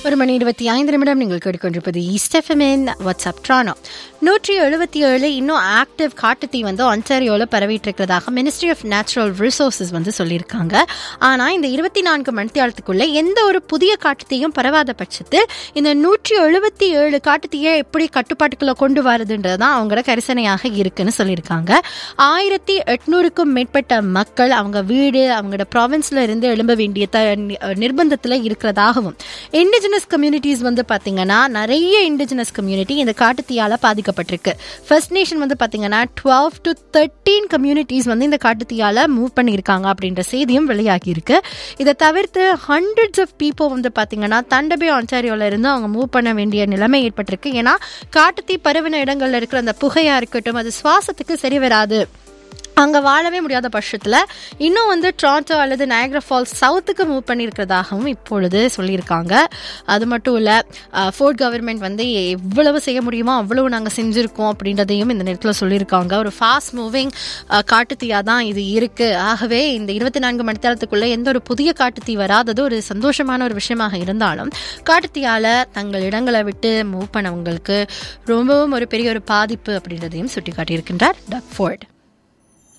ஒரு மணி இருபத்தி ஐந்து நிமிடம் நீங்கள் கேட்டுக்கொண்டிருப்பது ஈஸ்டெஃபமின் வாட்ஸ்அப் ட்ரானோ நூற்றி எழுபத்தி ஏழு இன்னும் ஆக்டிவ் காட்டுத்தீ வந்து ஒன்டாரியோவில் பரவிட்டு இருக்கிறதாக மினிஸ்ட்ரி ஆஃப் நேச்சுரல் ரிசோர்சஸ் வந்து சொல்லியிருக்காங்க ஆனால் இந்த இருபத்தி நான்கு மணித்தியாலத்துக்குள்ளே எந்த ஒரு புதிய காட்டுத்தீயும் பரவாத பட்சத்தில் இந்த நூற்றி எழுபத்தி ஏழு காட்டுத்தீயை எப்படி கட்டுப்பாட்டுக்குள்ள கொண்டு வரதுன்றது தான் அவங்களோட கரிசனையாக இருக்குன்னு சொல்லியிருக்காங்க ஆயிரத்தி எட்நூறுக்கும் மேற்பட்ட மக்கள் அவங்க வீடு அவங்களோட ப்ராவின்ஸ்ல இருந்து எழும்ப வேண்டிய த நிர்பந்தத்தில் இருக்கிறதாகவும் இண்டிஜினஸ் கம்யூனிட்டிஸ் வந்து பார்த்தீங்கன்னா நிறைய இண்டிஜினஸ் கம்யூனிட்டி இந்த காட்டுத்தீயால் பாதிக்கப்பட்டிருக்கு ஃபர்ஸ்ட் நேஷன் வந்து பார்த்தீங்கன்னா டுவெல் டு தேர்ட்டீன் கம்யூனிட்டிஸ் வந்து இந்த காட்டுத்தீயால் மூவ் பண்ணியிருக்காங்க அப்படின்ற செய்தியும் வெளியாகி இருக்கு இதை தவிர்த்து ஹண்ட்ரட்ஸ் ஆஃப் பீப்புள் வந்து பார்த்தீங்கன்னா தண்டபே ஆன்டாரியோல இருந்து அவங்க மூவ் பண்ண வேண்டிய நிலைமை ஏற்பட்டிருக்கு ஏன்னா காட்டுத்தீ பரவின இடங்கள்ல இருக்கிற அந்த புகையா இருக்கட்டும் அது சுவாசத்துக்கு சரி வராது அங்கே வாழவே முடியாத பட்சத்தில் இன்னும் வந்து ட்ரான்டோ அல்லது நயக்ரா ஃபால்ஸ் சவுத்துக்கு மூவ் பண்ணியிருக்கிறதாகவும் இப்பொழுது சொல்லியிருக்காங்க அது மட்டும் இல்லை ஃபோர்ட் கவர்மெண்ட் வந்து எவ்வளவு செய்ய முடியுமோ அவ்வளவு நாங்கள் செஞ்சுருக்கோம் அப்படின்றதையும் இந்த நேரத்தில் சொல்லியிருக்காங்க ஒரு ஃபாஸ்ட் மூவிங் காட்டுத்தீயாக தான் இது இருக்குது ஆகவே இந்த இருபத்தி நான்கு மணித்தளத்துக்குள்ளே எந்த ஒரு புதிய காட்டுத்தீ வராதது ஒரு சந்தோஷமான ஒரு விஷயமாக இருந்தாலும் காட்டுத்தீயால் தங்கள் இடங்களை விட்டு மூவ் பண்ணவங்களுக்கு ரொம்பவும் ஒரு பெரிய ஒரு பாதிப்பு அப்படின்றதையும் சுட்டி காட்டியிருக்கின்றார் டக் ஃபோர்ட்